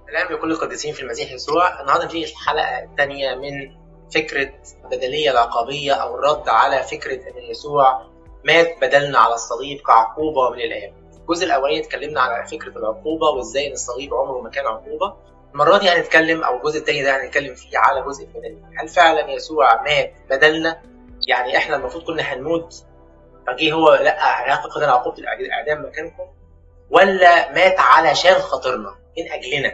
الآن بكل القديسين في المسيح يسوع النهارده نجي الحلقة الثانية من فكرة البدلية العقابية أو الرد على فكرة إن يسوع مات بدلنا على الصليب كعقوبة من الآب. الجزء الأولاني اتكلمنا على فكرة العقوبة وإزاي إن الصليب عمره ما كان عقوبة. المرة دي هنتكلم أو الجزء الثاني ده هنتكلم فيه على جزء البدلية. هل فعلا يسوع مات بدلنا؟ يعني إحنا المفروض كنا هنموت فجه هو لا هياخد عقوبة الإعدام مكانكم ولا مات علشان خاطرنا من أجلنا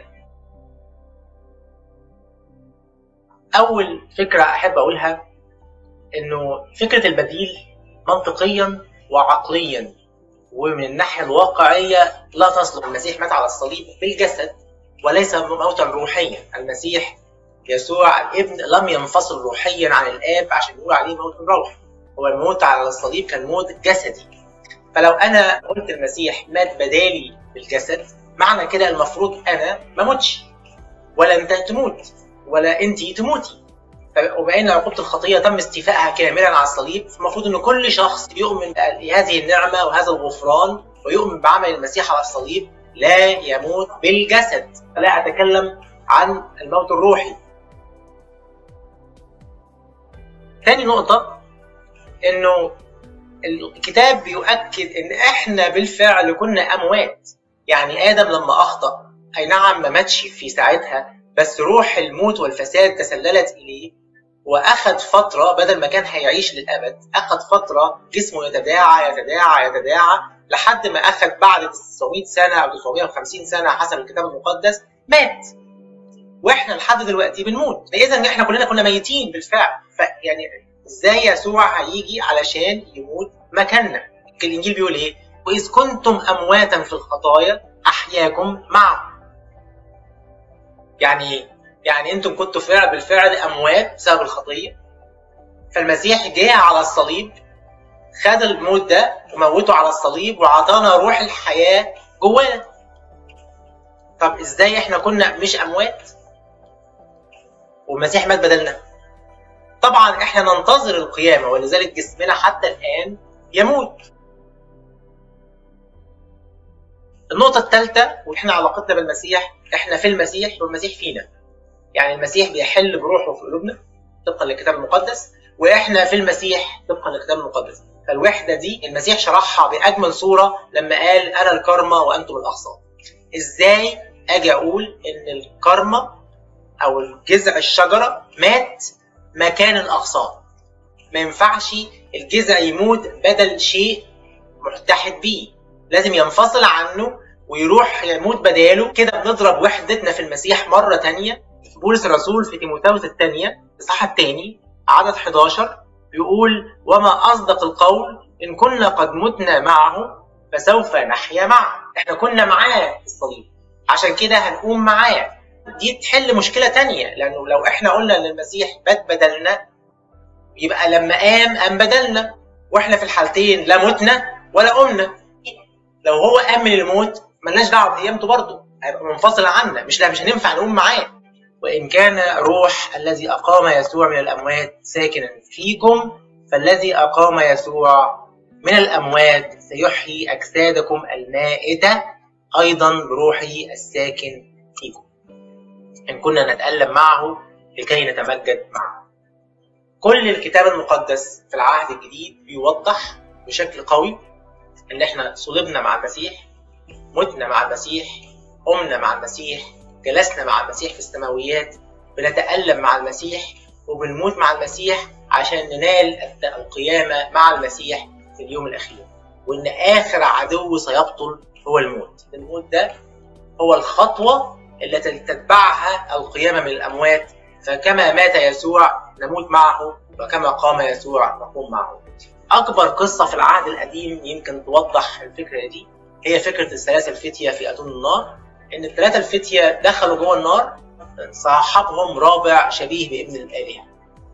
أول فكرة أحب أقولها إنه فكرة البديل منطقيا وعقليا ومن الناحية الواقعية لا تصلح المسيح مات على الصليب بالجسد وليس موتا روحيا المسيح يسوع الابن لم ينفصل روحيا عن الآب عشان نقول عليه موت روحي هو الموت على الصليب كان موت جسدي فلو انا قلت المسيح مات بدالي بالجسد معنى كده المفروض انا ما اموتش ولا انت تموت ولا انت تموتي وبما ان عقوبه الخطيه تم استيفائها كاملا على الصليب فالمفروض ان كل شخص يؤمن بهذه النعمه وهذا الغفران ويؤمن بعمل المسيح على الصليب لا يموت بالجسد لا اتكلم عن الموت الروحي ثاني نقطه انه الكتاب بيؤكد ان احنا بالفعل كنا اموات يعني ادم لما اخطا اي نعم ما ماتش في ساعتها بس روح الموت والفساد تسللت اليه واخذ فتره بدل ما كان هيعيش للابد اخذ فتره جسمه يتداعى يتداعى يتداعى لحد ما اخذ بعد 900 سنه او 950 سنه حسب الكتاب المقدس مات واحنا لحد دلوقتي بنموت اذا احنا كلنا كنا ميتين بالفعل فيعني ازاي يسوع هيجي علشان يموت مكاننا الانجيل بيقول ايه واذ كنتم امواتا في الخطايا احياكم معه يعني يعني انتم كنتوا فعل بالفعل اموات بسبب الخطيه فالمسيح جه على الصليب خد الموت ده وموته على الصليب وعطانا روح الحياه جوانا طب ازاي احنا كنا مش اموات والمسيح مات بدلنا طبعا احنا ننتظر القيامه ولذلك جسمنا حتى الان يموت النقطة الثالثة واحنا علاقتنا بالمسيح احنا في المسيح والمسيح فينا. يعني المسيح بيحل بروحه في قلوبنا طبقا للكتاب المقدس واحنا في المسيح طبقا للكتاب المقدس. فالوحدة دي المسيح شرحها بأجمل صورة لما قال أنا الكرمة وأنتم الأغصان. إزاي أجي أقول إن الكرمة أو الجذع الشجرة مات مكان الأغصان. ما ينفعش الجذع يموت بدل شيء متحد بيه لازم ينفصل عنه ويروح يموت بداله كده بنضرب وحدتنا في المسيح مرة تانية بولس الرسول في تيموثاوس الثانية الإصحاح الثاني عدد 11 بيقول وما أصدق القول إن كنا قد متنا معه فسوف نحيا معه احنا كنا معاه في الصليب عشان كده هنقوم معاه دي تحل مشكلة تانية لأنه لو احنا قلنا إن المسيح بات بدلنا يبقى لما قام قام بدلنا واحنا في الحالتين لا متنا ولا قمنا لو هو قام من الموت ملناش دعوه بقيامته برضه هيبقى منفصل عنا مش لا مش هننفع نقوم معاه وان كان روح الذي اقام يسوع من الاموات ساكنا فيكم فالذي اقام يسوع من الاموات سيحيي اجسادكم المائته ايضا بروحه الساكن فيكم ان كنا نتالم معه لكي نتمجد معه كل الكتاب المقدس في العهد الجديد بيوضح بشكل قوي ان احنا صلبنا مع المسيح متنا مع المسيح قمنا مع المسيح جلسنا مع المسيح في السماويات بنتألم مع المسيح وبنموت مع المسيح عشان ننال القيامة مع المسيح في اليوم الأخير وإن آخر عدو سيبطل هو الموت الموت ده هو الخطوة التي تتبعها القيامة من الأموات فكما مات يسوع نموت معه وكما قام يسوع نقوم معه اكبر قصه في العهد القديم يمكن توضح الفكره دي هي فكره الثلاثه الفتيه في اتون النار ان الثلاثه الفتيه دخلوا جوه النار صاحبهم رابع شبيه بابن الالهه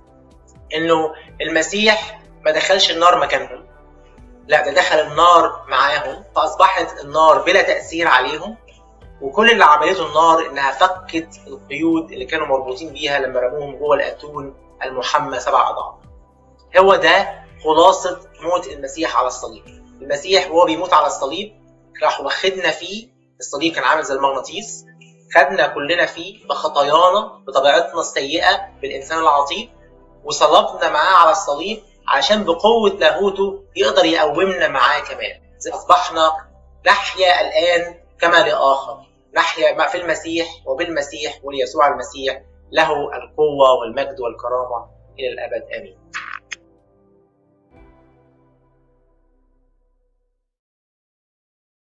انه المسيح ما دخلش النار مكانهم لا ده دخل النار معاهم فاصبحت النار بلا تاثير عليهم وكل اللي عملته النار انها فكت القيود اللي كانوا مربوطين بيها لما رموهم جوه الاتون المحمى سبع اضعاف هو ده خلاصة موت المسيح على الصليب المسيح وهو بيموت على الصليب راح واخدنا فيه الصليب كان عامل زي المغناطيس خدنا كلنا فيه بخطايانا بطبيعتنا السيئه بالانسان العظيم وصلبنا معاه على الصليب عشان بقوه لاهوته يقدر يقومنا معاه كمان اصبحنا نحيا الان كما لاخر نحيا في المسيح وبالمسيح وليسوع المسيح له القوه والمجد والكرامه الى الابد امين